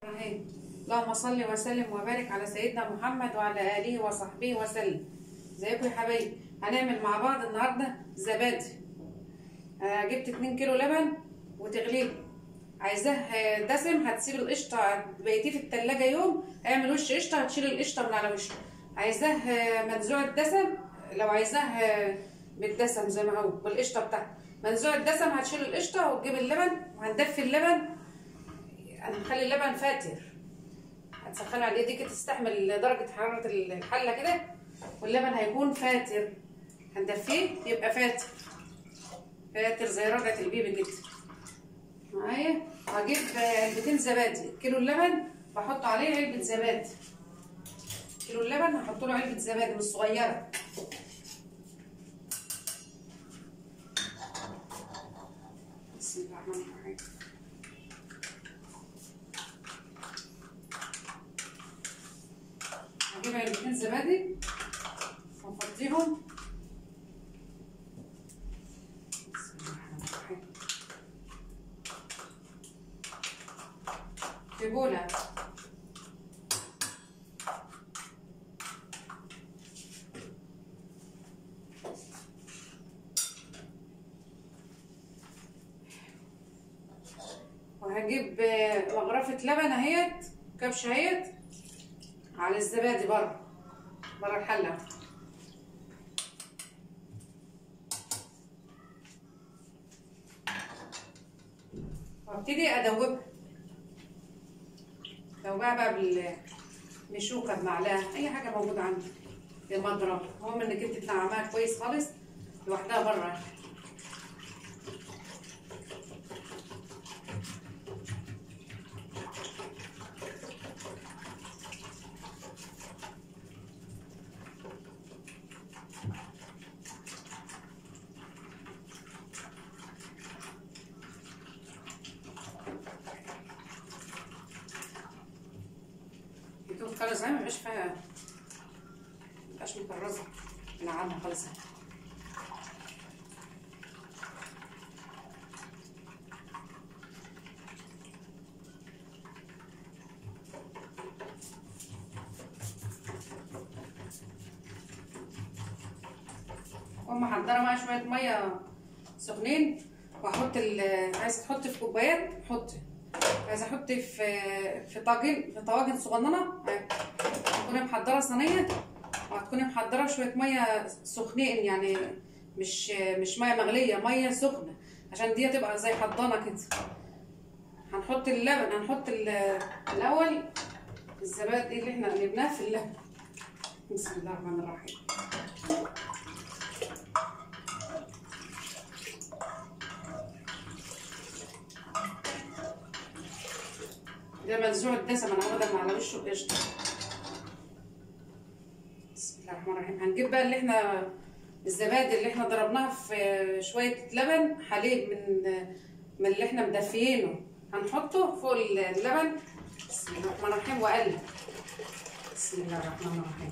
الرحيم اللهم صل وسلم وبارك على سيدنا محمد وعلى اله وصحبه وسلم ازيكم يا حبايبي هنعمل مع بعض النهارده زبادي آه جبت 2 كيلو لبن وتغليه عايزاه دسم هتسيب القشطه بقيتيه في التلاجة يوم اعمل وش قشطه هتشيل القشطه من على وشه عايزاه منزوع الدسم لو عايزاه بالدسم زي ما هو بالقشطه بتاعته منزوع الدسم هتشيل القشطه وتجيب اللبن وهندفي اللبن هنخلي اللبن فاتر هتسخنه على ايديك تستحمل درجة حرارة الحلة كده واللبن هيكون فاتر هندفيه يبقى فاتر فاتر زي رجعة البيبي كده معايا هجيب علبتين زبادي كيلو اللبن بحط عليه علبة زبادي كيلو اللبن هحط له علبة زبادي مش صغيرة بسم الله الرحمن الرحيم هجيب علبتين زبادي وافضيهم بسم الله الرحمن الرحيم في بولة وهجيب مغرفة لبن اهيت كبش اهيت على الزبادي بره بره الحلة وابتدي ادوبها ادوبها بقى بالمشوكة بمعلقة اي حاجة موجودة عندي المضرب المهم انك انت تنعمها كويس خالص لوحدها بره يكون خالص ما مبقاش فيها مبقاش مكرزة نعمها خالص واقوم محضرة معايا شوية مية سخنين واحط عايزة تحطي في كوبايات حطي عايزه احط في في طاجن في طواجن صغننه هتكوني محضره صينيه وهتكوني محضره شويه ميه سخنين يعني مش مش ميه مغليه ميه سخنه عشان دي تبقى زي حضانه كده هنحط اللبن هنحط الاول الزبادي اللي احنا قلبناه في اللبن بسم الله الرحمن الرحيم ده منزوع الدسم انا واخده على وشه قشطه بسم الله الرحمن الرحيم هنجيب بقى اللي احنا الزبادي اللي احنا ضربناها في شويه لبن حليب من من اللي احنا مدفيينه هنحطه فوق اللبن بسم الله الرحمن الرحيم واقلب بسم الله الرحمن الرحيم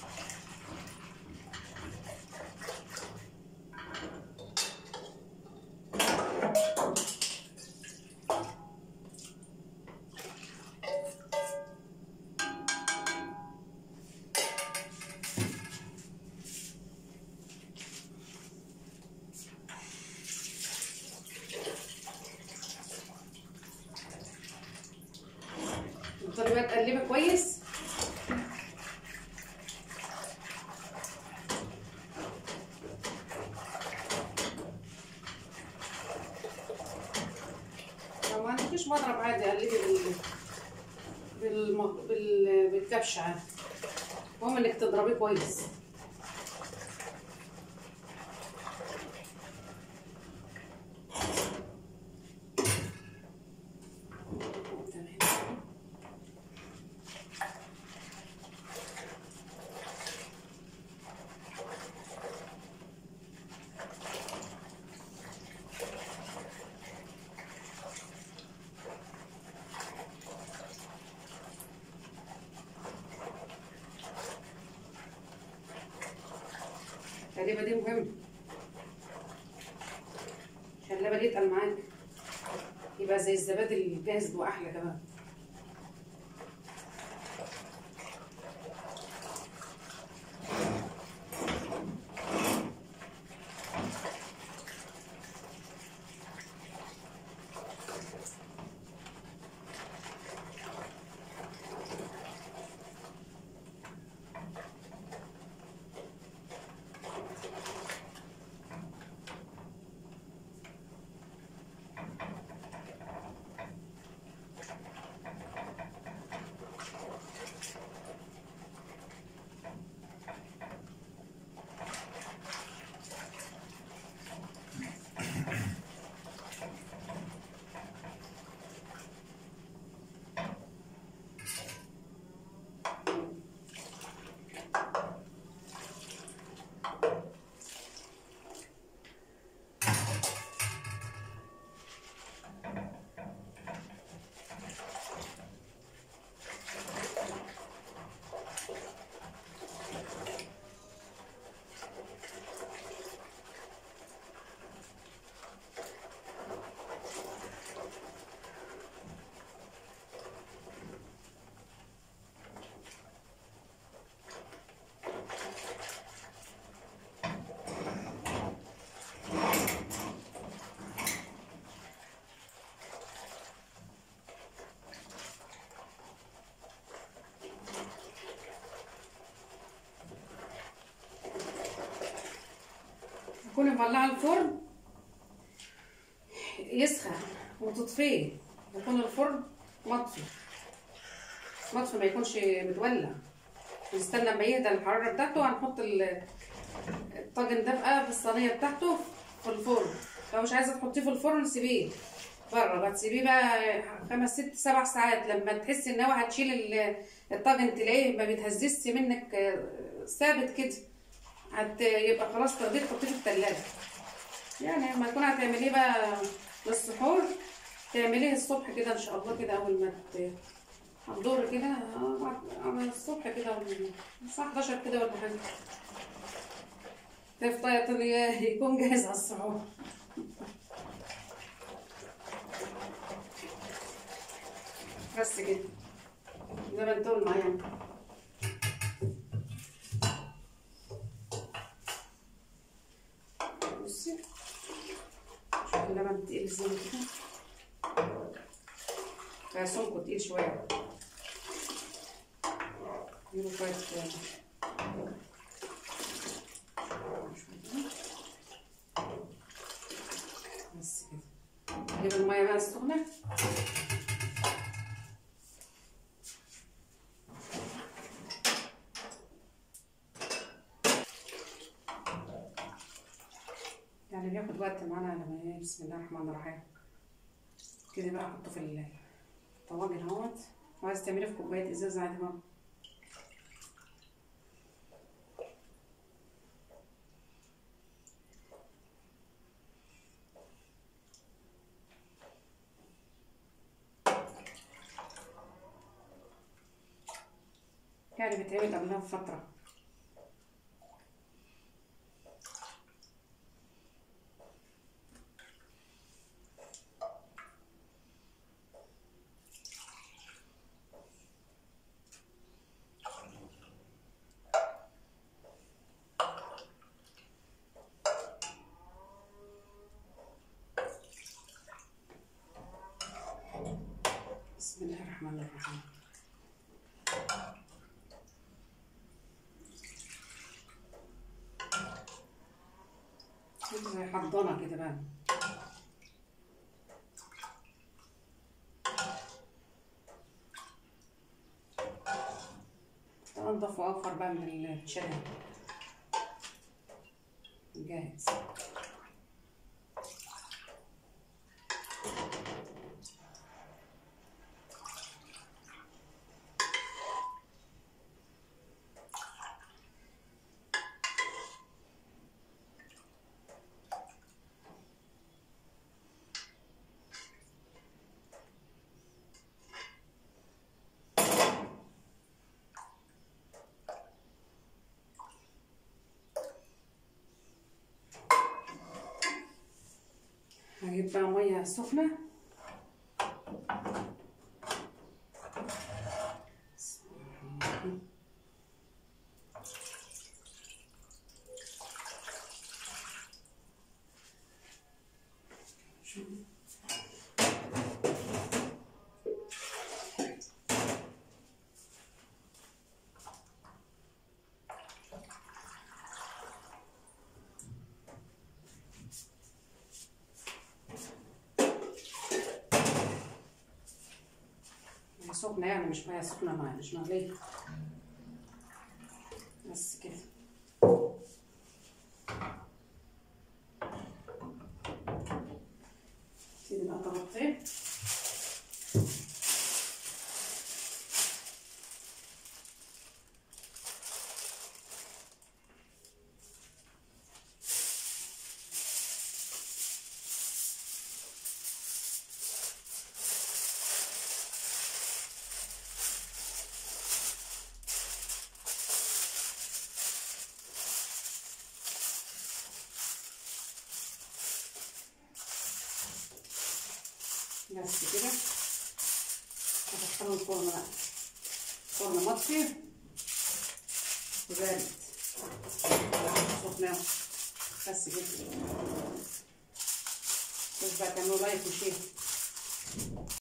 تفضلي بقى تقلبي كويس لو ما عندكيش مضرب عادي قلبي بال بالم... بال... بالكبش عادي المهم انك تضربيه كويس التقليبه دي مهمه عشان اللبن يتقل معاك يبقى زي الزبادي الجاهز واحلى كمان تكوني مولعه الفرن يسخن وتطفيه يكون الفرن مطفي مطفي ما يكونش متولع نستنى لما يهدى الحراره بتاعته هنحط ال- الطاجن ده بقى في الصينيه بتاعته في الفرن لو مش عايزه تحطيه في الفرن سيبيه بره بقى تسيبيه بقى خمس ست سبع ساعات لما تحسي ان هو هتشيل ال- الطاجن تلاقيه ما بيتهززش منك آه، ثابت كده هت يبقى خلاص تاخديه تحطيه في التلاجة يعني لما تكون هتعمليه بقى للسحور تعمليه الصبح كده ان شاء الله كده اول ما ت- هتدور كده آه، بعد- على الصبح كده ولا- الساعة 11 كده ولا حاجة تفطر يكون جاهز على السحور بس كده زي ما انتوا معايا بصي شوف اللبن تقيل ازاي كده فسمكه تقيل شوية اديله شوية بس كده نجيب المية بقى السخنة يعني بياخد وقت معانا لما ايه بسم الله الرحمن الرحيم كده بقى احطه في الطواجن اهوت وعايز تعمليه في كوبايه ازاز عادي بقى يعني بيتعمل قبلها بفتره بسم الله الرحمن الرحيم كده زي حضانة كده بقى انضف واوفر بقى من الشاي جاهز هجيب بقى ميه سخنه مية سخنة يعني مش مية سخنة ما مش مغلية بس كده سيبي بقى طبقتين بس كده هدخله الفرن بقى فرن مطفي وبارد سخناه بس كده بس بقى تعملوا لايك وشير